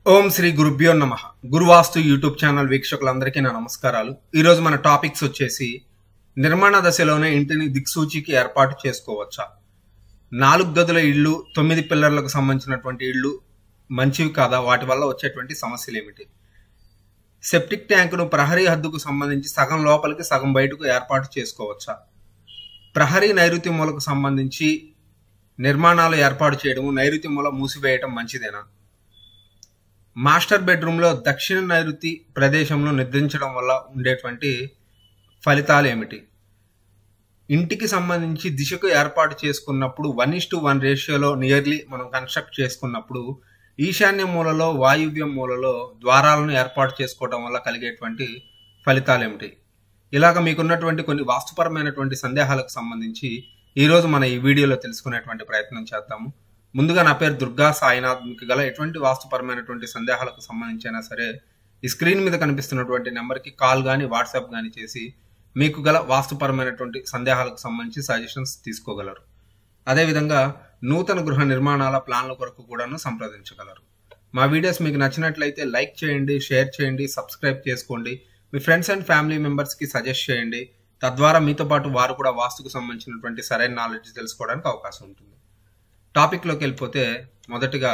ఓం శ్రీ గురుభ్యో నమ గురువాస్తు YouTube channel వీక్షకులందరికీ నా నమస్కారాలు ఈరోజు మన టాపిక్స్ వచ్చేసి నిర్మాణ దశలోనే ఇంటిని దిక్సూచికి ఏర్పాటు చేసుకోవచ్చా నాలుగు గదుల ఇళ్ళు తొమ్మిది పిల్లర్లకు సంబంధించినటువంటి ఇళ్ళు మంచివి కాదా వాటి వల్ల వచ్చేటువంటి సమస్యలు ఏమిటి సెప్టిక్ ట్యాంకును ప్రహరీ హద్దుకు సంబంధించి సగం లోపలికి సగం బయటకు ఏర్పాటు చేసుకోవచ్చా ప్రహరీ నైరుతి మూలకు సంబంధించి నిర్మాణాలు ఏర్పాటు చేయడము నైరుతి మూల మూసివేయటం మంచిదేనా మాస్టర్ బెడ్రూమ్లో దక్షిణ నైరుతి ప్రదేశంలో నిద్రించడం వల్ల ఉండేటువంటి ఫలితాలు ఏమిటి ఇంటికి సంబంధించి దిశకు ఏర్పాటు చేసుకున్నప్పుడు వన్ ఇస్ టు వన్ రేషియోలో నియర్లీ మనం కన్స్ట్రక్ట్ చేసుకున్నప్పుడు ఈశాన్య మూలలో వాయువ్య మూలలో ద్వారాలను ఏర్పాటు చేసుకోవడం వల్ల కలిగేటువంటి ఫలితాలు ఏమిటి ఇలాగ మీకున్నటువంటి కొన్ని వాస్తుపరమైనటువంటి సందేహాలకు సంబంధించి ఈరోజు మన ఈ వీడియోలో తెలుసుకునేటువంటి ప్రయత్నం చేద్దాము ముందుగా నా పేరు దుర్గా సాయినాథ్ మీకు గల ఎటువంటి వాస్తుపరమైనటువంటి సందేహాలకు సంబంధించి అయినా సరే ఈ స్క్రీన్ మీద కనిపిస్తున్నటువంటి నెంబర్కి కాల్ కానీ వాట్సాప్ కానీ చేసి మీకు గల వాస్తుపరమైనటువంటి సందేహాలకు సంబంధించి సజెషన్స్ తీసుకోగలరు అదేవిధంగా నూతన గృహ నిర్మాణాల ప్లాన్ల కొరకు కూడాను సంప్రదించగలరు మా వీడియోస్ మీకు నచ్చినట్లయితే లైక్ చేయండి షేర్ చేయండి సబ్స్క్రైబ్ చేసుకోండి మీ ఫ్రెండ్స్ అండ్ ఫ్యామిలీ మెంబర్స్కి సజెస్ట్ చేయండి తద్వారా మీతో పాటు వారు కూడా వాస్తుకు సంబంధించినటువంటి సరైన నాలెడ్జ్ తెలుసుకోవడానికి అవకాశం ఉంటుంది టాపిక్లోకి వెళ్ళిపోతే మొదటిగా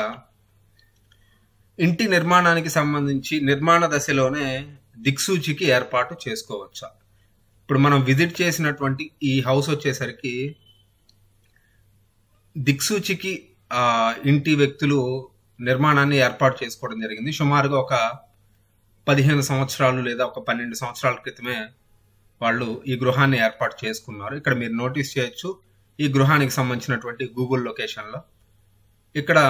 ఇంటి నిర్మాణానికి సంబంధించి నిర్మాణ దశలోనే దిక్సూచికి ఏర్పాటు చేసుకోవచ్చా ఇప్పుడు మనం విజిట్ చేసినటువంటి ఈ హౌస్ వచ్చేసరికి దిక్సూచికి ఆ, ఇంటి వ్యక్తులు నిర్మాణాన్ని ఏర్పాటు చేసుకోవడం జరిగింది సుమారుగా ఒక పదిహేను సంవత్సరాలు లేదా ఒక పన్నెండు సంవత్సరాల క్రితమే వాళ్ళు ఈ గృహాన్ని ఏర్పాటు చేసుకున్నారు ఇక్కడ మీరు నోటీస్ చేయొచ్చు ఈ గృహానికి సంబంధించినటువంటి గూగుల్ లొకేషన్లో ఇక్కడ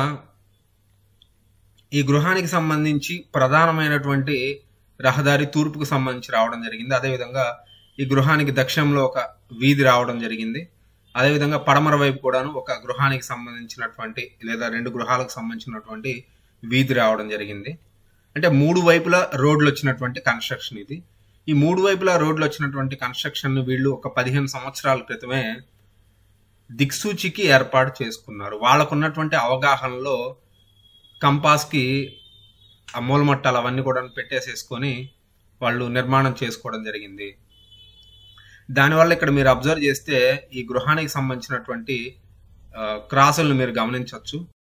ఈ గృహానికి సంబంధించి ప్రధానమైనటువంటి రహదారి తూర్పుకు సంబంధించి రావడం జరిగింది అదేవిధంగా ఈ గృహానికి దక్షిణంలో ఒక వీధి రావడం జరిగింది అదేవిధంగా పడమర వైపు కూడాను ఒక గృహానికి సంబంధించినటువంటి లేదా రెండు గృహాలకు సంబంధించినటువంటి వీధి రావడం జరిగింది అంటే మూడు వైపులా రోడ్లు వచ్చినటువంటి కన్స్ట్రక్షన్ ఇది ఈ మూడు వైపులా రోడ్లు వచ్చినటువంటి కన్స్ట్రక్షన్ వీళ్ళు ఒక పదిహేను సంవత్సరాల క్రితమే దిక్సూచికి ఏర్పాటు చేసుకున్నారు వాళ్ళకున్నటువంటి అవగాహనలో కంపాస్కి ఆ మూలమట్టాలు అవన్నీ కూడా పెట్టేసేసుకొని వాళ్ళు నిర్మాణం చేసుకోవడం జరిగింది దానివల్ల ఇక్కడ మీరు అబ్జర్వ్ చేస్తే ఈ గృహానికి సంబంధించినటువంటి ఆ, క్రాసులను మీరు గమనించవచ్చు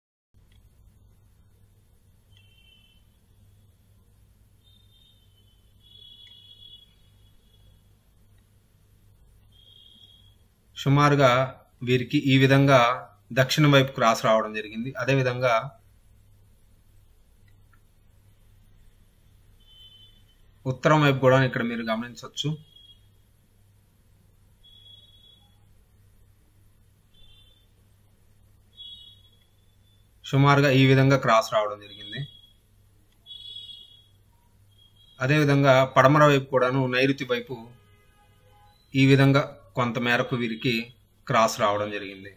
సుమారుగా వీరికి ఈ విధంగా దక్షిణ వైపు క్రాస్ రావడం జరిగింది అదేవిధంగా ఉత్తరం వైపు కూడా ఇక్కడ మీరు గమనించవచ్చు సుమారుగా ఈ విధంగా క్రాస్ రావడం జరిగింది అదేవిధంగా పడమర వైపు కూడాను నైరుతి వైపు ఈ విధంగా కొంత మేరకు వీరికి క్రాస్ రావడం జరిగింది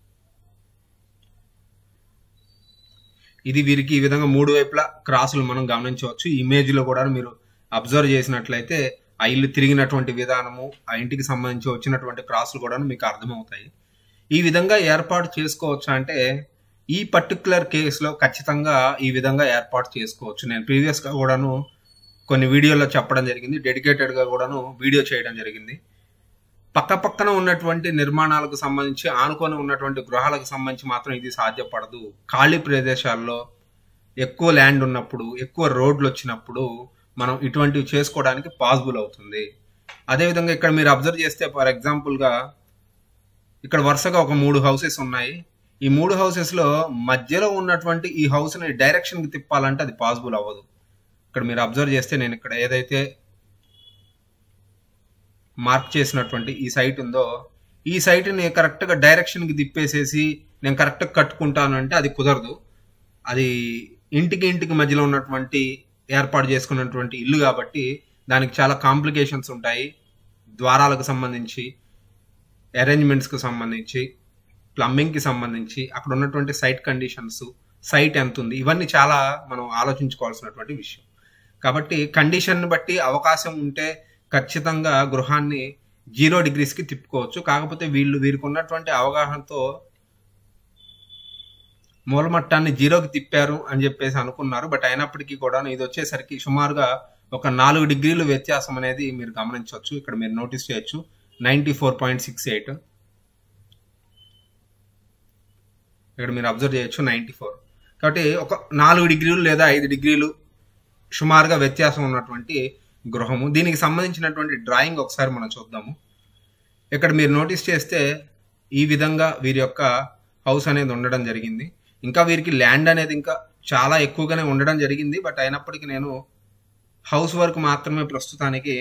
ఇది వీరికి ఈ విధంగా మూడు వైపులా క్రాసులు మనం గమనించవచ్చు ఈ ఇమేజ్ లో కూడా మీరు అబ్జర్వ్ చేసినట్లయితే ఆ ఇల్లు తిరిగినటువంటి విధానము ఆ ఇంటికి సంబంధించి వచ్చినటువంటి క్రాసులు కూడా మీకు అర్థమవుతాయి ఈ విధంగా ఏర్పాటు చేసుకోవచ్చు అంటే ఈ పర్టికులర్ కేసులో ఖచ్చితంగా ఈ విధంగా ఏర్పాటు చేసుకోవచ్చు నేను ప్రీవియస్ గా కూడాను కొన్ని వీడియోలో చెప్పడం జరిగింది డెడికేటెడ్ గా కూడాను వీడియో చేయడం జరిగింది పక్క పక్కన ఉన్నటువంటి నిర్మాణాలకు సంబంధించి ఆనుకొని ఉన్నటువంటి గృహాలకు సంబంధించి మాత్రం ఇది సాధ్యపడదు ఖాళీ ప్రదేశాల్లో ఎక్కువ ల్యాండ్ ఉన్నప్పుడు ఎక్కువ రోడ్లు వచ్చినప్పుడు మనం ఇటువంటివి చేసుకోవడానికి పాసిబుల్ అవుతుంది అదేవిధంగా ఇక్కడ మీరు అబ్జర్వ్ చేస్తే ఫర్ ఎగ్జాంపుల్గా ఇక్కడ వరుసగా ఒక మూడు హౌసెస్ ఉన్నాయి ఈ మూడు హౌసెస్ లో మధ్యలో ఉన్నటువంటి ఈ హౌస్ ని డైరెక్షన్ కి తిప్పాలంటే అది పాసిబుల్ అవ్వదు ఇక్కడ మీరు అబ్జర్వ్ చేస్తే నేను ఇక్కడ ఏదైతే మార్క్ చేసినటువంటి ఈ సైట్ ఉందో ఈ సైట్ ని కరెక్ట్ గా డైరెక్షన్ కి తిప్పేసేసి నేను కరెక్ట్ గా కట్టుకుంటాను అంటే అది కుదరదు అది ఇంటికి ఇంటికి మధ్యలో ఉన్నటువంటి ఏర్పాటు చేసుకున్నటువంటి ఇల్లు కాబట్టి దానికి చాలా కాంప్లికేషన్స్ ఉంటాయి ద్వారాలకు సంబంధించి అరేంజ్మెంట్స్కి సంబంధించి ప్లంబింగ్కి సంబంధించి అక్కడ ఉన్నటువంటి సైట్ కండిషన్స్ సైట్ ఎంత ఉంది ఇవన్నీ చాలా మనం ఆలోచించుకోవాల్సినటువంటి విషయం కాబట్టి కండిషన్ బట్టి అవకాశం ఉంటే ఖచ్చితంగా గృహాన్ని జీరో డిగ్రీస్కి తిప్పుకోవచ్చు కాకపోతే వీళ్ళు వీరికి ఉన్నటువంటి అవగాహనతో మూలమట్టాన్ని జీరోకి తిప్పారు అని చెప్పేసి అనుకున్నారు బట్ అయినప్పటికీ కూడా ఇది వచ్చేసరికి సుమారుగా ఒక నాలుగు డిగ్రీలు వ్యత్యాసం అనేది మీరు గమనించవచ్చు ఇక్కడ మీరు నోటీస్ చేయొచ్చు ninety four point six eight ఇక్కడ మీరు అబ్జర్వ్ చేయొచ్చు నైంటీ ఫోర్ కాబట్టి ఒక నాలుగు డిగ్రీలు లేదా ఐదు డిగ్రీలు సుమారుగా వ్యత్యాసం ఉన్నటువంటి గృహము దీనికి సంబంధించినటువంటి డ్రాయింగ్ ఒకసారి మనం చూద్దాము ఇక్కడ మీరు నోటీస్ చేస్తే ఈ విధంగా వీరి యొక్క హౌస్ అనేది ఉండడం జరిగింది ఇంకా వీరికి ల్యాండ్ అనేది ఇంకా చాలా ఎక్కువగానే ఉండడం జరిగింది బట్ అయినప్పటికీ నేను హౌస్ వర్క్ మాత్రమే ప్రస్తుతానికి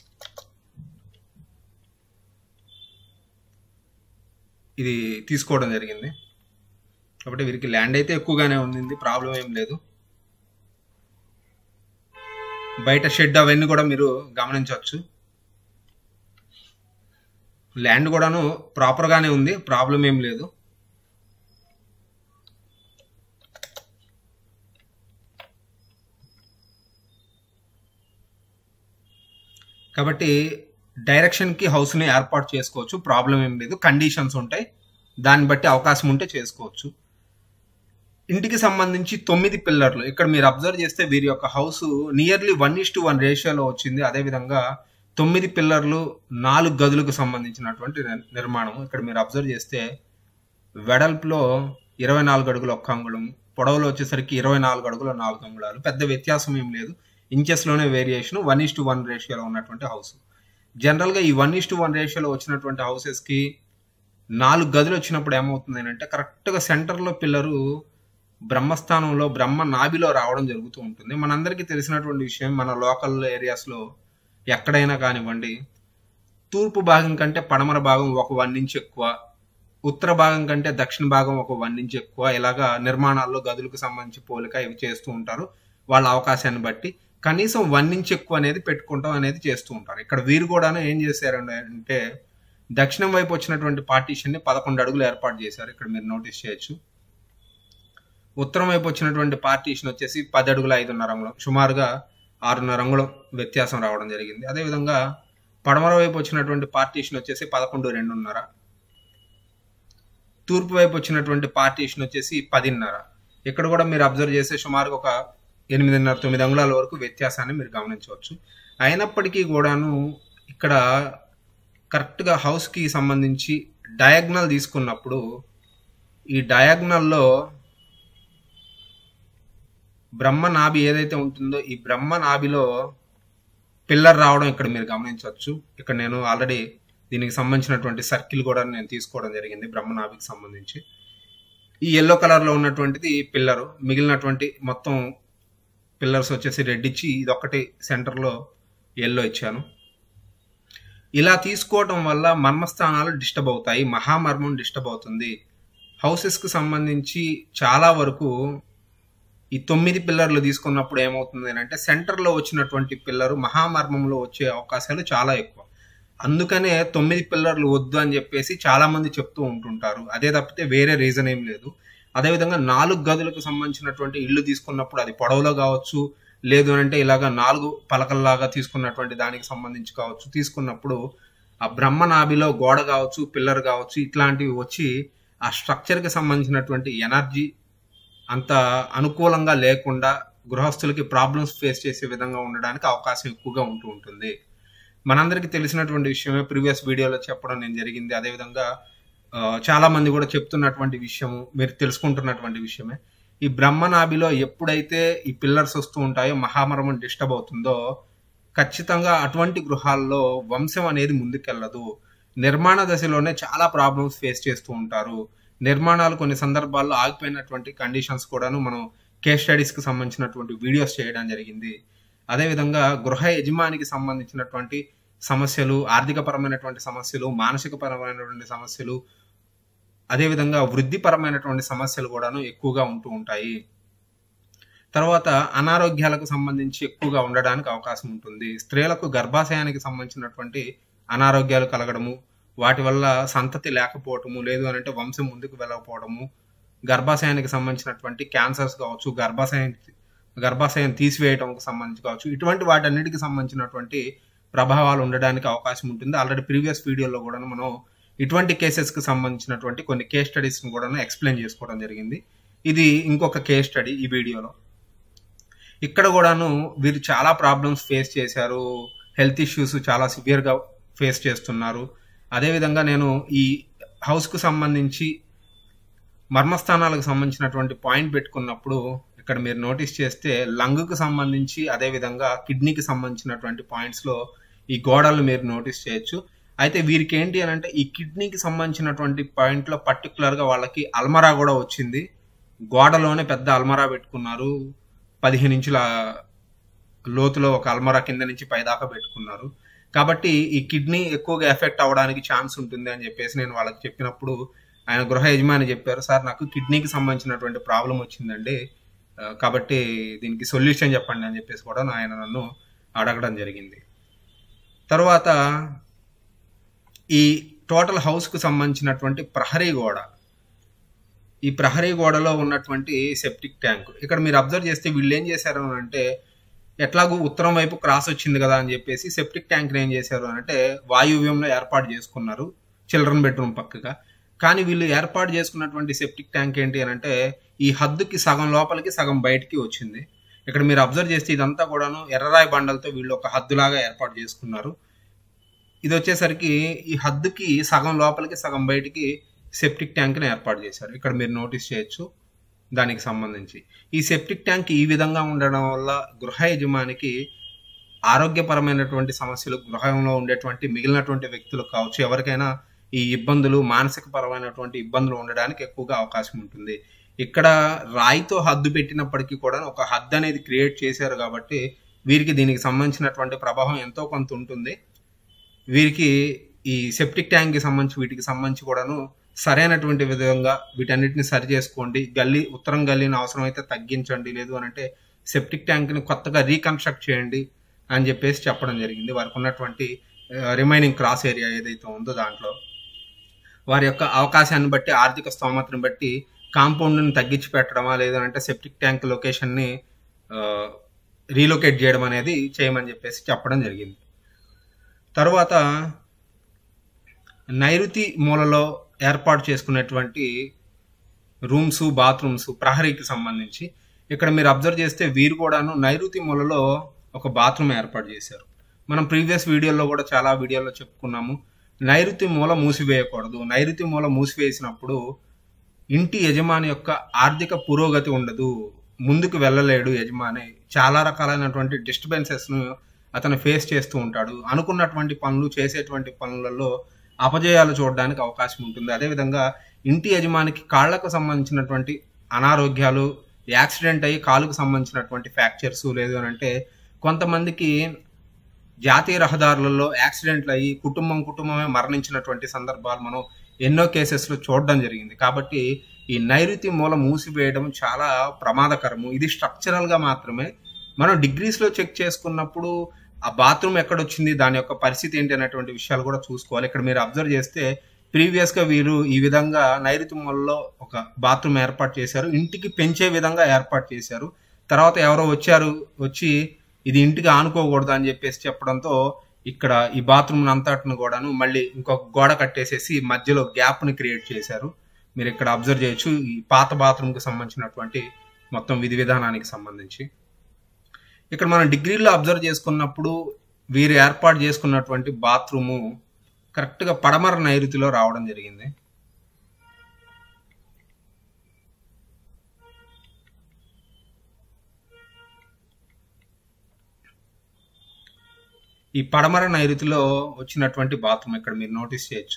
ఇది తీసుకోవడం జరిగింది కాబట్టి వీరికి ల్యాండ్ అయితే ఎక్కువగానే ఉంది ప్రాబ్లం ఏం లేదు బయట షెడ్ అవన్నీ కూడా మీరు గమనించవచ్చు ల్యాండ్ కూడాను ప్రాపర్గానే ఉంది ప్రాబ్లం ఏం లేదు కాబట్టి డైరెక్షన్కి హౌస్ని ఏర్పాటు చేసుకోవచ్చు ప్రాబ్లం ఏం లేదు కండిషన్స్ ఉంటాయి దాన్ని బట్టి అవకాశం ఉంటే చేసుకోవచ్చు ఇంటికి సంబంధించి తొమ్మిది పిల్లర్లు ఇక్కడ మీరు అబ్జర్వ్ చేస్తే వీరి యొక్క house nearly one is to one రేషియోలో వచ్చింది అదేవిధంగా తొమ్మిది పిల్లర్లు నాలుగు గదులకు సంబంధించినటువంటి నిర్మాణం ఇక్కడ మీరు అబ్జర్వ్ చేస్తే వెడల్పులో ఇరవై నాలుగు అడుగుల ఒక్క అంగుళం పొడవులో వచ్చేసరికి ఇరవై నాలుగు అడుగుల నాలుగు అంగుళాలు పెద్ద వ్యత్యాసం ఏం లేదు ఇంచెస్లోనే variation one is to one రేషియోలో ఉన్నటువంటి హౌస్ జనరల్గా ఈ వన్ ఇస్ టు వన్ రేషియోలో వచ్చినటువంటి హౌసెస్కి నాలుగు గదులు వచ్చినప్పుడు ఏమవుతుంది అంటే కరెక్ట్గా సెంటర్లో పిల్లరు బ్రహ్మస్థానంలో బ్రహ్మ నాభిలో రావడం జరుగుతూ ఉంటుంది మనందరికీ తెలిసినటువంటి విషయం మన లోకల్ ఏరియాస్లో ఎక్కడైనా కానివ్వండి తూర్పు భాగం కంటే పడమర భాగం ఒక వన్ ఇంచ్ ఎక్కువ ఉత్తర భాగం కంటే దక్షిణ భాగం ఒక వన్ ఇంచ్ ఎక్కువ ఇలాగా నిర్మాణాల్లో గదులకు సంబంధించి పోలిక ఇవి చేస్తూ ఉంటారు వాళ్ళ అవకాశాన్ని బట్టి కనీసం వన్ ఇంచ్ ఎక్కువ అనేది పెట్టుకుంటాం అనేది చేస్తూ ఉంటారు ఇక్కడ వీరు కూడా ఏం చేశారండి అంటే దక్షిణం వైపు వచ్చినటువంటి పార్టీషన్ని పదకొండు అడుగులు ఏర్పాటు చేశారు ఇక్కడ మీరు నోటీస్ చేయొచ్చు ఉత్తరం వైపు వచ్చినటువంటి పార్టీషన్ వచ్చేసి పది అడుగుల ఐదున్నర అంగుళం సుమారుగా ఆరున్నర అంగుళం వ్యత్యాసం రావడం జరిగింది అదేవిధంగా పడమర వైపు వచ్చినటువంటి పార్టీషన్ వచ్చేసి పదకొండు రెండున్నర తూర్పు వైపు వచ్చినటువంటి పార్టీషన్ వచ్చేసి పదిన్నర ఇక్కడ కూడా మీరు అబ్జర్వ్ చేస్తే సుమారుగా ఒక ఎనిమిదిన్నర తొమ్మిది అంగుళాల వరకు వ్యత్యాసాన్ని మీరు గమనించవచ్చు అయినప్పటికీ కూడాను ఇక్కడ కరెక్ట్గా హౌస్కి సంబంధించి డయాగ్నల్ తీసుకున్నప్పుడు ఈ డయాగ్నల్లో బ్రహ్మ నాభి ఏదైతే ఉంటుందో ఈ బ్రహ్మ నాభిలో పిల్లర్ రావడం ఇక్కడ మీరు గమనించవచ్చు ఇక్కడ నేను ఆల్రెడీ దీనికి సంబంధించినటువంటి సర్కిల్ కూడా నేను తీసుకోవడం జరిగింది బ్రహ్మనాభికి సంబంధించి ఈ ఎల్లో కలర్లో ఉన్నటువంటిది పిల్లరు మిగిలినటువంటి మొత్తం పిల్లర్స్ వచ్చేసి రెడ్ ఇచ్చి ఇది ఒకటి సెంటర్లో ఎల్లో ఇచ్చాను ఇలా తీసుకోవటం వల్ల మర్మస్థానాలు డిస్టర్బ్ అవుతాయి మహామర్మం డిస్టర్బ్ అవుతుంది హౌసెస్కి సంబంధించి చాలా వరకు ఈ తొమ్మిది పిల్లర్లు తీసుకున్నప్పుడు ఏమవుతుంది అంటే సెంటర్లో వచ్చినటువంటి పిల్లరు మహామర్మంలో వచ్చే అవకాశాలు చాలా ఎక్కువ అందుకనే తొమ్మిది పిల్లర్లు వద్దు అని చెప్పేసి చాలా మంది చెప్తూ ఉంటుంటారు అదే తప్పితే వేరే రీజన్ ఏం లేదు అదేవిధంగా నాలుగు గదులకు సంబంధించినటువంటి ఇల్లు తీసుకున్నప్పుడు అది పొడవులో కావచ్చు లేదు అంటే ఇలాగా నాలుగు పలకల్లాగా తీసుకున్నటువంటి దానికి సంబంధించి కావచ్చు తీసుకున్నప్పుడు ఆ బ్రహ్మనాభిలో గోడ కావచ్చు పిల్లర్ కావచ్చు ఇట్లాంటివి వచ్చి ఆ స్ట్రక్చర్కి సంబంధించినటువంటి ఎనర్జీ అంత అనుకూలంగా లేకుండా గృహస్థులకి ప్రాబ్లమ్స్ ఫేస్ చేసే విధంగా ఉండడానికి అవకాశం ఎక్కువగా ఉంటూ ఉంటుంది మనందరికీ తెలిసినటువంటి విషయమే ప్రీవియస్ వీడియోలో చెప్పడం నేను జరిగింది అదేవిధంగా చాలా మంది కూడా చెప్తున్నటువంటి విషయము మీరు తెలుసుకుంటున్నటువంటి విషయమే ఈ బ్రహ్మనాభిలో ఎప్పుడైతే ఈ పిల్లర్స్ వస్తూ ఉంటాయో మహామరమం డిస్టర్బ్ అవుతుందో ఖచ్చితంగా అటువంటి గృహాల్లో వంశం అనేది ముందుకెళ్ళదు నిర్మాణ దశలోనే చాలా ప్రాబ్లమ్స్ ఫేస్ చేస్తూ ఉంటారు నిర్మాణాలు కొన్ని సందర్భాల్లో ఆగిపోయినటువంటి కండిషన్స్ కూడాను మనం కేస్ స్టడీస్కి సంబంధించినటువంటి వీడియోస్ చేయడం జరిగింది అదేవిధంగా గృహ యజమానికి సంబంధించినటువంటి సమస్యలు ఆర్థికపరమైనటువంటి సమస్యలు మానసిక పరమైనటువంటి సమస్యలు అదేవిధంగా వృద్ధిపరమైనటువంటి సమస్యలు కూడాను ఎక్కువగా ఉంటూ ఉంటాయి తర్వాత అనారోగ్యాలకు సంబంధించి ఎక్కువగా ఉండడానికి అవకాశం ఉంటుంది స్త్రీలకు గర్భాశయానికి సంబంధించినటువంటి అనారోగ్యాలు కలగడము వాటి వల్ల సంతతి లేకపోవటము లేదు అని అంటే వంశం ముందుకు వెళ్ళకపోవడము గర్భాశయానికి సంబంధించినటువంటి క్యాన్సర్స్ కావచ్చు గర్భాశయం గర్భాశయం తీసివేయటంకి సంబంధించి కావచ్చు ఇటువంటి వాటన్నిటికి సంబంధించినటువంటి ప్రభావాలు ఉండడానికి అవకాశం ఉంటుంది ఆల్రెడీ ప్రీవియస్ వీడియోలో కూడా మనం ఇటువంటి కేసెస్కి సంబంధించినటువంటి కొన్ని కేస్ స్టడీస్ని కూడా ఎక్స్ప్లెయిన్ చేసుకోవడం జరిగింది ఇది ఇంకొక కేస్ స్టడీ ఈ వీడియోలో ఇక్కడ కూడాను వీరు చాలా ప్రాబ్లమ్స్ ఫేస్ చేశారు హెల్త్ ఇష్యూస్ చాలా సివియర్గా ఫేస్ చేస్తున్నారు అదేవిధంగా నేను ఈ హౌస్కు సంబంధించి మర్మస్థానాలకు సంబంధించినటువంటి పాయింట్ పెట్టుకున్నప్పుడు ఇక్కడ మీరు నోటీస్ చేస్తే లంగ్కు సంబంధించి అదేవిధంగా కిడ్నీకి సంబంధించినటువంటి పాయింట్స్లో ఈ గోడలు మీరు నోటీస్ చేయొచ్చు అయితే వీరికి ఏంటి అని అంటే ఈ కిడ్నీకి సంబంధించినటువంటి పాయింట్లో పర్టికులర్గా వాళ్ళకి అల్మరా కూడా వచ్చింది గోడలోనే పెద్ద అల్మరా పెట్టుకున్నారు పదిహేను ఇంచుల లోతులో ఒక అల్మరా కింద నుంచి పైదాకా పెట్టుకున్నారు కాబట్టి ఈ కిడ్నీ ఎక్కువగా ఎఫెక్ట్ అవ్వడానికి ఛాన్స్ ఉంటుంది అని చెప్పేసి నేను వాళ్ళకి చెప్పినప్పుడు ఆయన గృహ యజమాని చెప్పారు సార్ నాకు కిడ్నీకి సంబంధించినటువంటి ప్రాబ్లం వచ్చిందండి ఆ, కాబట్టి దీనికి సొల్యూషన్ చెప్పండి అని చెప్పేసి కూడా ఆయన నన్ను అడగడం జరిగింది తర్వాత ఈ టోటల్ హౌస్కు సంబంధించినటువంటి ప్రహరీ గోడ ఈ ప్రహరీ గోడలో ఉన్నటువంటి సెప్టిక్ ట్యాంక్ ఇక్కడ మీరు అబ్జర్వ్ చేస్తే వీళ్ళు ఏం చేశారు అని అంటే ఎట్లాగూ ఉత్తరం వైపు క్రాస్ వచ్చింది కదా అని చెప్పేసి సెప్టిక్ ట్యాంక్ ఏం చేశారు అని అంటే వాయువ్యంలో ఏర్పాటు చేసుకున్నారు చిల్డ్రన్ బెడ్రూమ్ పక్కగా కానీ వీళ్ళు ఏర్పాటు చేసుకున్నటువంటి సెప్టిక్ ట్యాంక్ ఏంటి అని అంటే ఈ హద్దుకి సగం లోపలికి సగం బయటికి వచ్చింది ఇక్కడ మీరు అబ్జర్వ్ చేస్తే ఇదంతా కూడాను ఎర్రరాయి బండలతో వీళ్ళు ఒక హద్దులాగా ఏర్పాటు చేసుకున్నారు ఇది వచ్చేసరికి ఈ హద్దుకి సగం లోపలికి సగం బయటికి సెప్టిక్ ట్యాంక్ని ఏర్పాటు చేశారు ఇక్కడ మీరు నోటీస్ చేయొచ్చు దానికి సంబంధించి ఈ సెప్టిక్ ట్యాంక్ ఈ విధంగా ఉండడం వల్ల గృహ యజమానికి ఆరోగ్యపరమైనటువంటి సమస్యలు గృహంలో ఉండేటువంటి మిగిలినటువంటి వ్యక్తులకు కావచ్చు ఎవరికైనా ఈ ఇబ్బందులు మానసిక పరమైనటువంటి ఇబ్బందులు ఉండడానికి ఎక్కువగా అవకాశం ఉంటుంది ఇక్కడ రాయితో హద్దు పెట్టినప్పటికీ కూడా ఒక హద్దు అనేది క్రియేట్ చేశారు కాబట్టి వీరికి దీనికి సంబంధించినటువంటి ప్రభావం ఎంతో కొంత ఉంటుంది వీరికి ఈ సెప్టిక్ ట్యాంక్కి సంబంధించి వీటికి సంబంధించి కూడాను సరైనటువంటి విధంగా వీటన్నిటిని సరి చేసుకోండి గల్లీ ఉత్తరం గల్లీని అవసరమైతే తగ్గించండి లేదు అని అంటే సెప్టిక్ ట్యాంక్ని కొత్తగా రీకన్స్ట్రక్ట్ చేయండి అని చెప్పేసి చెప్పడం జరిగింది వారికి ఉన్నటువంటి రిమైనింగ్ క్రాస్ ఏరియా ఏదైతే ఉందో దాంట్లో వారి యొక్క అవకాశాన్ని బట్టి ఆర్థిక స్తోమతను బట్టి కాంపౌండ్ని తగ్గించి పెట్టడమా లేదంటే సెప్టిక్ ట్యాంక్ లొకేషన్ని రీలొకేట్ చేయడం అనేది చేయమని చెప్పేసి చెప్పడం జరిగింది తర్వాత నైరుతి మూలలో ఏర్పాటు చేసుకునేటువంటి రూమ్స్ బాత్రూమ్స్ ప్రహరీకి సంబంధించి ఇక్కడ మీరు అబ్జర్వ్ చేస్తే వీరు కూడాను నైరుతి మూలలో ఒక బాత్రూమ్ ఏర్పాటు చేశారు మనం ప్రీవియస్ వీడియోలో కూడా చాలా వీడియోలో చెప్పుకున్నాము నైరుతి మూల మూసివేయకూడదు నైరుతి మూల మూసివేసినప్పుడు ఇంటి యజమాని యొక్క ఆర్థిక పురోగతి ఉండదు ముందుకు వెళ్ళలేడు యజమాని చాలా రకాలైనటువంటి డిస్టర్బెన్సెస్ను అతను ఫేస్ చేస్తూ ఉంటాడు అనుకున్నటువంటి పనులు చేసేటువంటి పనులలో అపజయాలు చూడడానికి అవకాశం ఉంటుంది అదేవిధంగా ఇంటి యజమానికి కాళ్లకు సంబంధించినటువంటి అనారోగ్యాలు యాక్సిడెంట్ అయ్యి కాలుకు సంబంధించినటువంటి ఫ్రాక్చర్స్ లేదు అని అంటే కొంతమందికి జాతీయ రహదారులలో యాక్సిడెంట్లు అయ్యి కుటుంబం కుటుంబమే మరణించినటువంటి సందర్భాలు మనం ఎన్నో కేసెస్లో చూడడం జరిగింది కాబట్టి ఈ నైరుతి మూల మూసివేయడం చాలా ప్రమాదకరము ఇది స్ట్రక్చరల్గా మాత్రమే మనం డిగ్రీస్లో చెక్ చేసుకున్నప్పుడు ఆ బాత్రూమ్ ఎక్కడొచ్చింది దాని యొక్క పరిస్థితి ఏంటి అనేటువంటి విషయాలు కూడా చూసుకోవాలి ఇక్కడ మీరు అబ్జర్వ్ చేస్తే ప్రీవియస్గా వీరు ఈ విధంగా నైరుతి మూలలో ఒక బాత్రూమ్ ఏర్పాటు చేశారు ఇంటికి పెంచే విధంగా ఏర్పాటు చేశారు తర్వాత ఎవరో వచ్చారు వచ్చి ఇది ఇంటికి ఆనుకోకూడదు అని చెప్పేసి చెప్పడంతో ఇక్కడ ఈ బాత్రూమ్ అంతటిని కూడాను మళ్ళీ ఇంకొక గోడ కట్టేసేసి మధ్యలో గ్యాప్ని క్రియేట్ చేశారు మీరు ఇక్కడ అబ్జర్వ్ చేయొచ్చు ఈ పాత బాత్రూమ్కి సంబంధించినటువంటి మొత్తం విధి విధానానికి సంబంధించి ఇక్కడ మనం డిగ్రీలో అబ్జర్వ్ చేసుకున్నప్పుడు వీరు ఏర్పాటు చేసుకున్నటువంటి బాత్రూము కరెక్ట్గా పడమర నైరుతిలో రావడం జరిగింది ఈ పడమర నైరుతిలో వచ్చినటువంటి బాత్రూమ్ ఇక్కడ మీరు నోటీస్ చేయొచ్చు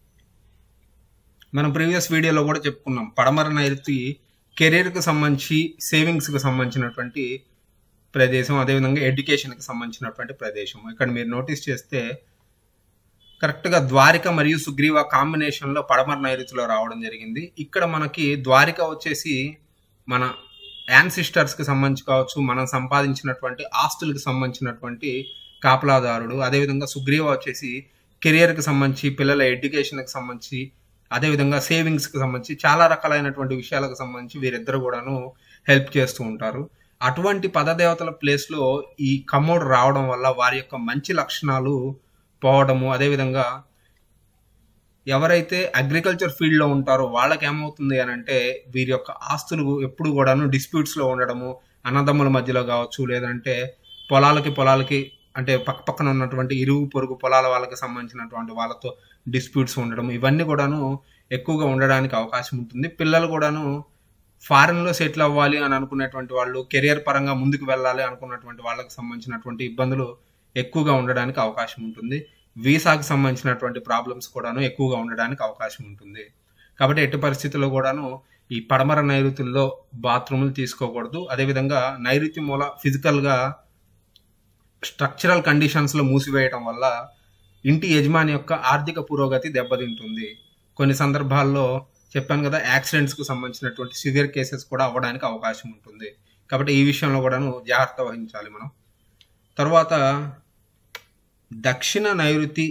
మనం ప్రీవియస్ వీడియోలో కూడా చెప్పుకున్నాం పడమర నైరుతి కెరీర్కి సంబంధించి సేవింగ్స్కి సంబంధించినటువంటి ప్రదేశం అదేవిధంగా ఎడ్యుకేషన్కి సంబంధించినటువంటి ప్రదేశం ఇక్కడ మీరు నోటీస్ చేస్తే కరెక్ట్గా ద్వారిక మరియు సుగ్రీవ కాంబినేషన్లో పడమర నైరుతిలో రావడం జరిగింది ఇక్కడ మనకి ద్వారిక వచ్చేసి మన యాన్సిస్టర్స్కి సంబంధించి కావచ్చు మనం సంపాదించినటువంటి ఆస్తులకు సంబంధించినటువంటి కాపలాదారుడు అదేవిధంగా సుగ్రీవ వచ్చేసి కెరియర్కి సంబంధించి పిల్లల ఎడ్యుకేషన్కి సంబంధించి అదేవిధంగా సేవింగ్స్కి సంబంధించి చాలా రకాలైనటువంటి విషయాలకు సంబంధించి వీరిద్దరు కూడాను హెల్ప్ చేస్తూ ఉంటారు అటువంటి పదదేవతల ప్లేస్లో ఈ కమ్మోడు రావడం వల్ల వారి యొక్క మంచి లక్షణాలు పోవడము అదేవిధంగా ఎవరైతే అగ్రికల్చర్ ఫీల్డ్లో ఉంటారో వాళ్ళకి ఏమవుతుంది అని అంటే వీరి యొక్క ఆస్తులు ఎప్పుడు కూడాను డిస్ప్యూట్స్లో ఉండడము అన్నదమ్ముల మధ్యలో కావచ్చు లేదంటే పొలాలకి పొలాలకి అంటే పక్క పక్కన ఉన్నటువంటి ఇరుగు పొరుగు పొలాల వాళ్ళకి సంబంధించినటువంటి వాళ్ళతో డిస్ప్యూట్స్ ఉండడం ఇవన్నీ కూడాను ఎక్కువగా ఉండడానికి అవకాశం ఉంటుంది పిల్లలు కూడాను ఫారెన్లో సెటిల్ అవ్వాలి అని అనుకునేటువంటి వాళ్ళు కెరియర్ పరంగా ముందుకు వెళ్ళాలి అనుకున్నటువంటి వాళ్ళకి సంబంధించినటువంటి ఇబ్బందులు ఎక్కువగా ఉండడానికి అవకాశం ఉంటుంది వీసాకి సంబంధించినటువంటి ప్రాబ్లమ్స్ కూడాను ఎక్కువగా ఉండడానికి అవకాశం ఉంటుంది కాబట్టి ఎట్టి పరిస్థితుల్లో కూడాను ఈ పడమర నైరుతుల్లో బాత్రూములు తీసుకోకూడదు అదేవిధంగా నైరుతి మూల ఫిజికల్గా స్ట్రక్చరల్ కండిషన్స్లో మూసివేయటం వల్ల ఇంటి యజమాని యొక్క ఆర్థిక పురోగతి దెబ్బతింటుంది కొన్ని సందర్భాల్లో చెప్పాను కదా యాక్సిడెంట్స్కు సంబంధించినటువంటి సివియర్ కేసెస్ కూడా అవ్వడానికి అవకాశం ఉంటుంది కాబట్టి ఈ విషయంలో కూడాను జాగ్రత్త వహించాలి మనం తర్వాత దక్షిణ నైరుతి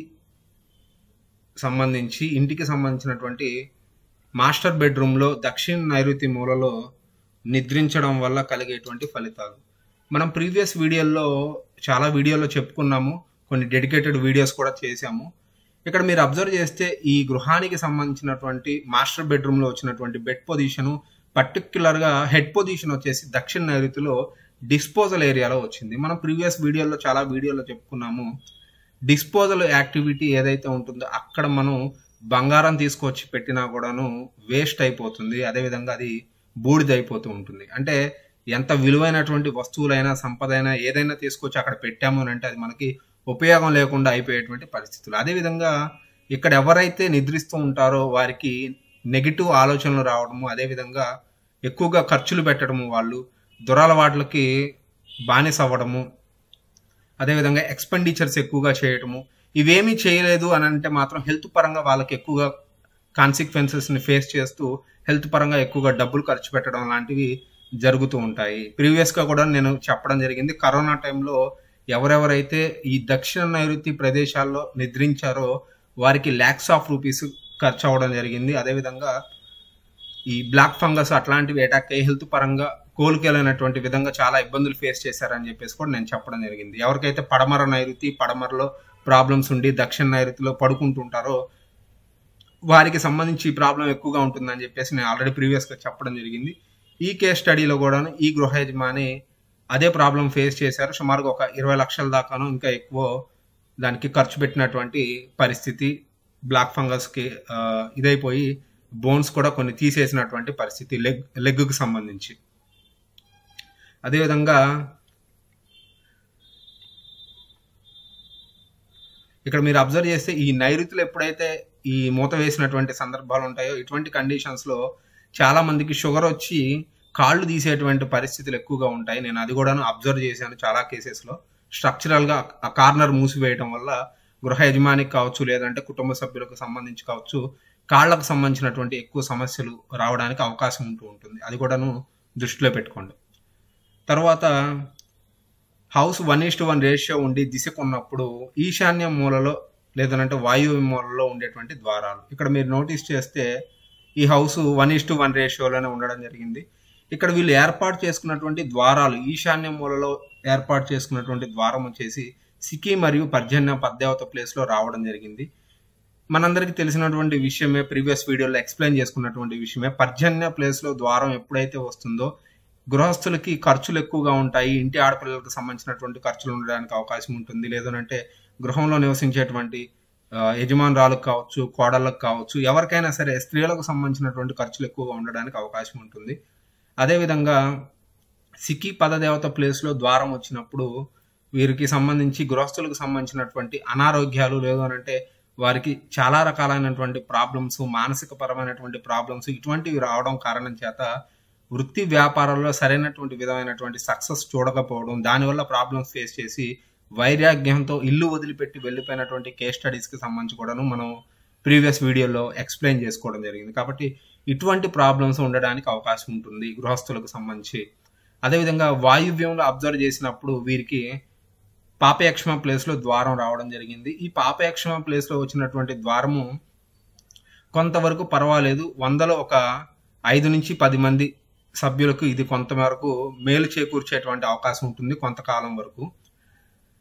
సంబంధించి ఇంటికి సంబంధించినటువంటి మాస్టర్ బెడ్రూమ్లో దక్షిణ నైరుతి మూలలో నిద్రించడం వల్ల కలిగేటువంటి ఫలితాలు మనం ప్రీవియస్ వీడియోల్లో చాలా వీడియోలో చెప్పుకున్నాము కొన్ని డెడికేటెడ్ వీడియోస్ కూడా చేశాము ఇక్కడ మీరు అబ్జర్వ్ చేస్తే ఈ గృహానికి సంబంధించినటువంటి మాస్టర్ బెడ్రూమ్లో వచ్చినటువంటి బెడ్ పొజిషను పర్టిక్యులర్గా హెడ్ పొజిషన్ వచ్చేసి దక్షిణ నైరుతిలో డిస్పోజల్ ఏరియాలో వచ్చింది మనం ప్రీవియస్ వీడియోలో చాలా వీడియోలో చెప్పుకున్నాము డిస్పోజల్ యాక్టివిటీ ఏదైతే ఉంటుందో అక్కడ మనం బంగారం తీసుకొచ్చి పెట్టినా కూడాను వేస్ట్ అయిపోతుంది అదేవిధంగా అది బూడిదైపోతూ ఉంటుంది అంటే ఎంత విలువైనటువంటి వస్తువులైనా సంపద అయినా ఏదైనా తీసుకొచ్చి అక్కడ పెట్టాము అని అంటే అది మనకి ఉపయోగం లేకుండా అయిపోయేటువంటి పరిస్థితులు అదేవిధంగా ఇక్కడ ఎవరైతే నిద్రిస్తూ ఉంటారో వారికి నెగిటివ్ ఆలోచనలు రావడము అదేవిధంగా ఎక్కువగా ఖర్చులు పెట్టడము వాళ్ళు దురలవాట్లకి బానిస అవ్వడము అదేవిధంగా ఎక్స్పెండిచర్స్ ఎక్కువగా చేయటము ఇవేమీ చేయలేదు అని అంటే మాత్రం హెల్త్ పరంగా వాళ్ళకి ఎక్కువగా కాన్సిక్వెన్సెస్ని ఫేస్ చేస్తూ హెల్త్ పరంగా ఎక్కువగా డబ్బులు ఖర్చు పెట్టడం లాంటివి జరుగుతూ ఉంటాయి ప్రీవియస్గా కూడా నేను చెప్పడం జరిగింది కరోనా టైంలో ఎవరెవరైతే ఈ దక్షిణ నైరుతి ప్రదేశాల్లో నిద్రించారో వారికి ల్యాక్స్ ఆఫ్ రూపీస్ ఖర్చు అవ్వడం జరిగింది అదేవిధంగా ఈ బ్లాక్ ఫంగస్ అట్లాంటివి అటాక్ అయ్యి హెల్త్ పరంగా కోలుకెళ్ళినటువంటి విధంగా చాలా ఇబ్బందులు ఫేస్ చేశారని చెప్పేసి కూడా నేను చెప్పడం జరిగింది ఎవరికైతే పడమర నైరుతి పడమరలో ప్రాబ్లమ్స్ ఉండి దక్షిణ నైరుతిలో పడుకుంటుంటారో వారికి సంబంధించి ఈ ప్రాబ్లం ఎక్కువగా ఉంటుందని చెప్పేసి నేను ఆల్రెడీ ప్రీవియస్గా చెప్పడం జరిగింది ఈ కేస్ స్టడీలో కూడా ఈ గృహ యజమాని అదే ప్రాబ్లం ఫేస్ చేశారు సుమారుగా ఒక ఇరవై లక్షల దాకాను ఇంకా ఎక్కువ దానికి ఖర్చు పెట్టినటువంటి పరిస్థితి బ్లాక్ ఫంగస్కి ఇదైపోయి బోన్స్ కూడా కొన్ని తీసేసినటువంటి పరిస్థితి లెగ్ లెగ్కి సంబంధించి అదేవిధంగా ఇక్కడ మీరు అబ్జర్వ్ చేస్తే ఈ నైరుతులు ఎప్పుడైతే ఈ మూత వేసినటువంటి సందర్భాలు ఉంటాయో ఇటువంటి కండిషన్స్లో చాలా మందికి షుగర్ వచ్చి కాళ్ళు తీసేటువంటి పరిస్థితులు ఎక్కువగా ఉంటాయి నేను అది కూడాను అబ్జర్వ్ చేశాను చాలా కేసెస్లో స్ట్రక్చరల్గా ఆ కార్నర్ మూసివేయడం వల్ల గృహ యజమానికి కావచ్చు లేదంటే కుటుంబ సభ్యులకు సంబంధించి కావచ్చు కాళ్ళకు సంబంధించినటువంటి ఎక్కువ సమస్యలు రావడానికి అవకాశం ఉంటూ ఉంటుంది అది కూడాను దృష్టిలో పెట్టుకోండి తర్వాత house one east one ratio ఉండి దిశకు ఉన్నప్పుడు ఈశాన్య మూలలో లేదంటే వాయువ్య మూలలో ఉండేటువంటి ద్వారాలు ఇక్కడ మీరు నోటీస్ చేస్తే ఈ హౌస్ వన్ ఈస్ట్ వన్ రేషియోలోనే ఉండడం జరిగింది ఇక్కడ వీళ్ళు ఏర్పాటు చేసుకున్నటువంటి ద్వారాలు ఈశాన్య మూలలో ఏర్పాటు చేసుకున్నటువంటి ద్వారం వచ్చేసి సికి మరియు పర్జన్య పద్దేవత ప్లేస్లో రావడం జరిగింది మనందరికీ తెలిసినటువంటి విషయమే ప్రీవియస్ వీడియోలో ఎక్స్ప్లెయిన్ చేసుకున్నటువంటి విషయమే పర్జన్య ప్లేస్లో ద్వారం ఎప్పుడైతే వస్తుందో గృహస్థులకి ఖర్చులు ఎక్కువగా ఉంటాయి ఇంటి ఆడపిల్లలకు సంబంధించినటువంటి ఖర్చులు ఉండడానికి అవకాశం ఉంటుంది లేదంటే గృహంలో నివసించేటువంటి యజమానురాలకు కావచ్చు కోడళ్ళకు కావచ్చు ఎవరికైనా సరే స్త్రీలకు సంబంధించినటువంటి ఖర్చులు ఎక్కువగా ఉండడానికి అవకాశం ఉంటుంది అదేవిధంగా సిక్కి పదదేవత ప్లేస్లో ద్వారం వచ్చినప్పుడు వీరికి సంబంధించి గృహస్థులకు సంబంధించినటువంటి అనారోగ్యాలు లేదు అంటే వారికి చాలా రకాలైనటువంటి ప్రాబ్లమ్స్ మానసిక పరమైనటువంటి ప్రాబ్లమ్స్ ఇటువంటివి రావడం కారణం చేత వృత్తి వ్యాపారాల్లో సరైనటువంటి విధమైనటువంటి సక్సెస్ చూడకపోవడం దానివల్ల ప్రాబ్లమ్స్ ఫేస్ చేసి వైరాగ్యంతో ఇల్లు వదిలిపెట్టి వెళ్ళిపోయినటువంటి కేస్ స్టడీస్కి సంబంధించి కూడాను మనం ప్రీవియస్ వీడియోలో ఎక్స్ప్లెయిన్ చేసుకోవడం జరిగింది కాబట్టి ఇటువంటి ప్రాబ్లమ్స్ ఉండడానికి అవకాశం ఉంటుంది గృహస్థులకు సంబంధించి అదేవిధంగా వాయువ్యంలో అబ్జర్వ్ చేసినప్పుడు వీరికి పాపయక్షమ ప్లేస్లో ద్వారం రావడం జరిగింది ఈ పాపయక్షమ ప్లేస్లో వచ్చినటువంటి ద్వారము కొంతవరకు పర్వాలేదు వందలో ఒక ఐదు నుంచి పది మంది సభ్యులకు ఇది కొంతవరకు మేలు చేకూర్చేటువంటి అవకాశం ఉంటుంది కొంతకాలం వరకు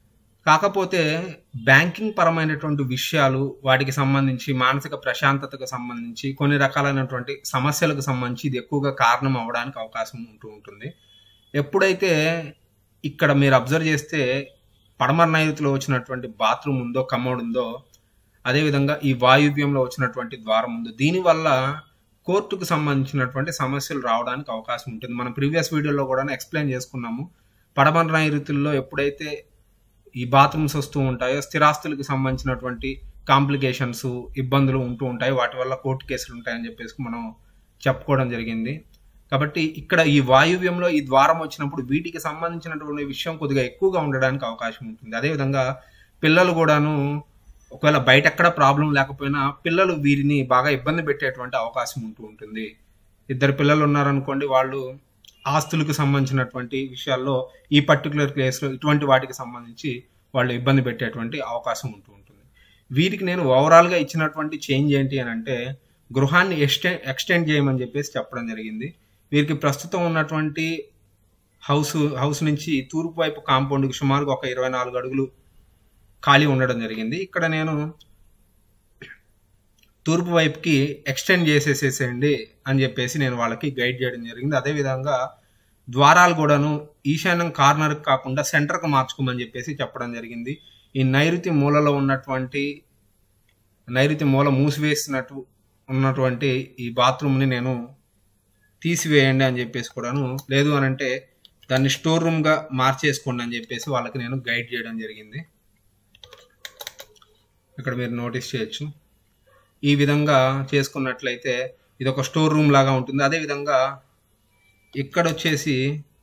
కాకపోతే బ్యాంకింగ్ పరమైనటువంటి విషయాలు వాటికి సంబంధించి మానసిక ప్రశాంతతకు సంబంధించి కొన్ని రకాలైనటువంటి సమస్యలకు సంబంధించి ఇది ఎక్కువగా కారణం అవ్వడానికి అవకాశం ఉంటూ ఉంటుంది ఎప్పుడైతే ఇక్కడ మీరు అబ్జర్వ్ చేస్తే పడమర నైరుతిలో వచ్చినటువంటి బాత్రూమ్ ఉందో కమోడ్ ఉందో అదేవిధంగా ఈ వాయువ్యంలో వచ్చినటువంటి ద్వారం ఉందో దీనివల్ల కోర్టుకు సంబంధించినటువంటి సమస్యలు రావడానికి అవకాశం ఉంటుంది మనం ప్రీవియస్ వీడియోలో కూడా ఎక్స్ప్లెయిన్ చేసుకున్నాము పడమర నైరుతుల్లో ఎప్పుడైతే ఈ బాత్రూమ్స్ వస్తూ ఉంటాయో స్థిరాస్తులకు సంబంధించినటువంటి కాంప్లికేషన్స్ ఇబ్బందులు ఉంటూ ఉంటాయి వాటి వల్ల కోర్టు కేసులు ఉంటాయని చెప్పేసి మనం చెప్పుకోవడం జరిగింది కాబట్టి ఇక్కడ ఈ వాయువ్యంలో ఈ ద్వారం వచ్చినప్పుడు వీటికి సంబంధించినటువంటి విషయం కొద్దిగా ఎక్కువగా ఉండడానికి అవకాశం ఉంటుంది అదేవిధంగా పిల్లలు కూడాను ఒకవేళ బయట ఎక్కడ ప్రాబ్లం లేకపోయినా పిల్లలు వీరిని బాగా ఇబ్బంది పెట్టేటువంటి అవకాశం ఉంటూ ఉంటుంది ఇద్దరు పిల్లలు ఉన్నారనుకోండి వాళ్ళు ఆస్తులకు సంబంధించినటువంటి విషయాల్లో ఈ పర్టికులర్ కేసులో ఇటువంటి వాటికి సంబంధించి వాళ్ళు ఇబ్బంది పెట్టేటువంటి అవకాశం ఉంటూ ఉంటుంది వీరికి నేను ఓవరాల్గా ఇచ్చినటువంటి చేంజ్ ఏంటి అని అంటే గృహాన్ని ఎక్స్టె ఎక్స్టెండ్ చేయమని చెప్పేసి చెప్పడం జరిగింది వీరికి ప్రస్తుతం ఉన్నటువంటి హౌస్ హౌస్ నుంచి తూర్పు వైపు కాంపౌండ్కి సుమారుగా ఒక ఇరవై నాలుగు అడుగులు ఖాళీ ఉండడం జరిగింది ఇక్కడ నేను తూర్పు వైపుకి ఎక్స్టెండ్ చేసేసేసేయండి అని చెప్పేసి నేను వాళ్ళకి గైడ్ చేయడం జరిగింది అదేవిధంగా ద్వారాలు కూడాను ఈశాన్యం కార్నర్కి కాకుండా సెంటర్కి మార్చుకోమని చెప్పేసి చెప్పడం జరిగింది ఈ నైరుతి మూలలో ఉన్నటువంటి నైరుతి మూల మూసివేసినట్టు ఉన్నటువంటి ఈ బాత్రూమ్ని నేను తీసివేయండి అని చెప్పేసి కూడాను లేదు అని అంటే దాన్ని స్టోర్ రూమ్గా మార్చేసుకోండి అని చెప్పేసి వాళ్ళకి నేను గైడ్ చేయడం జరిగింది ఇక్కడ మీరు నోటీస్ చేయొచ్చు ఈ విధంగా చేసుకున్నట్లయితే ఇది ఒక స్టోర్ రూమ్ లాగా ఉంటుంది అదేవిధంగా ఇక్కడ వచ్చేసి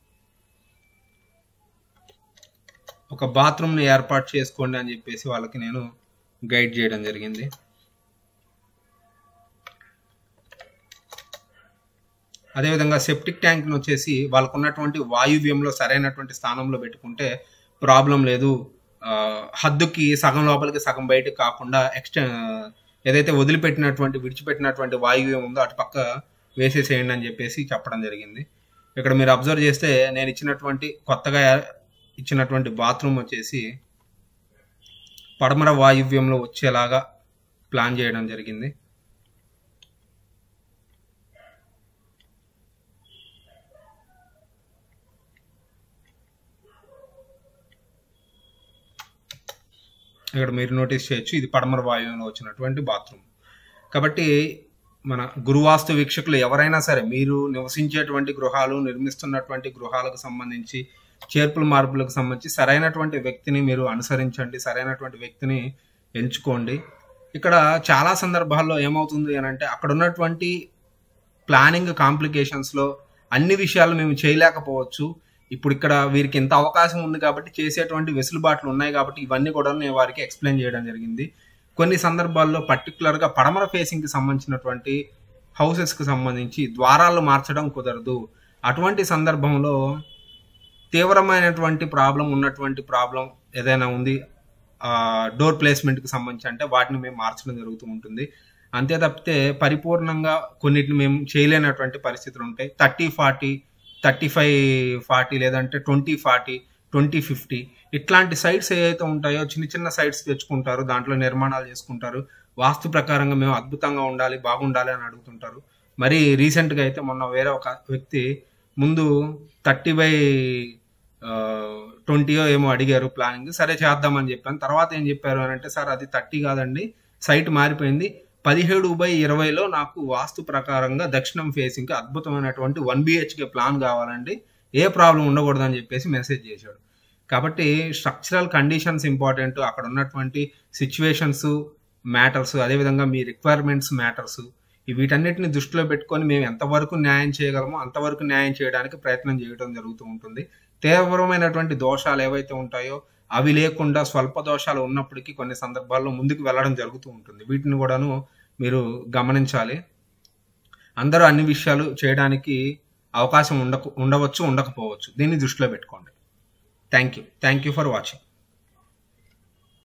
ఒక బాత్రూమ్ని ఏర్పాటు చేసుకోండి అని చెప్పేసి వాళ్ళకి నేను గైడ్ చేయడం జరిగింది అదేవిధంగా సెప్టిక్ ట్యాంక్ని వచ్చేసి వాళ్ళకు ఉన్నటువంటి వాయువ్యంలో సరైనటువంటి స్థానంలో పెట్టుకుంటే ప్రాబ్లం లేదు హద్దుకి సగం లోపలికి సగం బయటకు కాకుండా ఎక్స్టె ఏదైతే వదిలిపెట్టినటువంటి విడిచిపెట్టినటువంటి వాయువ్యం ఉందో అటు పక్క వేసేసేయండి అని చెప్పేసి చెప్పడం జరిగింది ఇక్కడ మీరు అబ్జర్వ్ చేస్తే నేను ఇచ్చినటువంటి కొత్తగా ఇచ్చినటువంటి బాత్రూమ్ వచ్చేసి పడమర వాయువ్యంలో వచ్చేలాగా ప్లాన్ చేయడం జరిగింది ఇక్కడ మీరు నోటీస్ చేయొచ్చు ఇది పడమర వాయువులో వచ్చినటువంటి బాత్రూమ్ కాబట్టి మన గురువాస్తు వీక్షకులు ఎవరైనా సరే మీరు నివసించేటువంటి గృహాలు నిర్మిస్తున్నటువంటి గృహాలకు సంబంధించి చేర్పుల మార్పులకు సంబంధించి సరైనటువంటి వ్యక్తిని మీరు అనుసరించండి సరైనటువంటి వ్యక్తిని ఎంచుకోండి ఇక్కడ చాలా సందర్భాల్లో ఏమవుతుంది అని అంటే అక్కడ ఉన్నటువంటి ప్లానింగ్ కాంప్లికేషన్స్లో అన్ని విషయాలు మేము చేయలేకపోవచ్చు ఇప్పుడు ఇక్కడ వీరికి ఎంత అవకాశం ఉంది కాబట్టి చేసేటువంటి వెసులుబాట్లు ఉన్నాయి కాబట్టి ఇవన్నీ కూడా నేను వారికి ఎక్స్ప్లెయిన్ చేయడం జరిగింది కొన్ని సందర్భాల్లో పర్టికులర్గా పడమర ఫేసింగ్కి సంబంధించినటువంటి హౌసెస్కి సంబంధించి ద్వారాలు మార్చడం కుదరదు అటువంటి సందర్భంలో తీవ్రమైనటువంటి ప్రాబ్లం ఉన్నటువంటి ప్రాబ్లం ఏదైనా ఉంది డోర్ ప్లేస్మెంట్కి సంబంధించి అంటే వాటిని మేము మార్చడం జరుగుతూ ఉంటుంది అంతే తప్పితే పరిపూర్ణంగా కొన్నిటిని మేము చేయలేనటువంటి పరిస్థితులు ఉంటాయి thirty forty thirty five forty లేదంటే ట్వంటీ ఫార్టీ ట్వంటీ ఫిఫ్టీ ఇట్లాంటి సైట్స్ ఏవైతే ఉంటాయో చిన్న చిన్న సైట్స్ తెచ్చుకుంటారు దాంట్లో నిర్మాణాలు చేసుకుంటారు వాస్తు ప్రకారంగా మేము అద్భుతంగా ఉండాలి బాగుండాలి అని అడుగుతుంటారు మరి రీసెంట్గా అయితే మొన్న వేరే ఒక వ్యక్తి ముందు థర్టీ బై ట్వంటీయో ఏమో అడిగారు ప్లానింగ్ సరే చేద్దామని చెప్పాను తర్వాత ఏం చెప్పారు అని అంటే సార్ అది థర్టీ కాదండి సైట్ మారిపోయింది పదిహేడు బై ఇరవైలో నాకు వాస్తు ప్రకారంగా దక్షిణం ఫేసింగ్కి అద్భుతమైనటువంటి వన్ బిహెచ్కే ప్లాన్ కావాలండి ఏ ప్రాబ్లం ఉండకూడదని చెప్పేసి మెసేజ్ చేశాడు కాబట్టి స్ట్రక్చరల్ కండిషన్స్ ఇంపార్టెంట్ అక్కడ ఉన్నటువంటి సిచ్యువేషన్స్ మ్యాటర్స్ అదేవిధంగా మీ రిక్వైర్మెంట్స్ మ్యాటర్స్ వీటన్నిటిని దృష్టిలో పెట్టుకొని మేము ఎంతవరకు న్యాయం చేయగలమో అంతవరకు న్యాయం చేయడానికి ప్రయత్నం చేయడం జరుగుతూ ఉంటుంది తీవ్రమైనటువంటి దోషాలు ఏవైతే ఉంటాయో అవి లేకుండా స్వల్ప దోషాలు ఉన్నప్పటికీ కొన్ని సందర్భాల్లో ముందుకు వెళ్ళడం జరుగుతూ ఉంటుంది వీటిని కూడాను మీరు గమనించాలి అందరూ అన్ని విషయాలు చేయడానికి అవకాశం ఉండక ఉండవచ్చు ఉండకపోవచ్చు దీన్ని దృష్టిలో పెట్టుకోండి thank you thank you for watching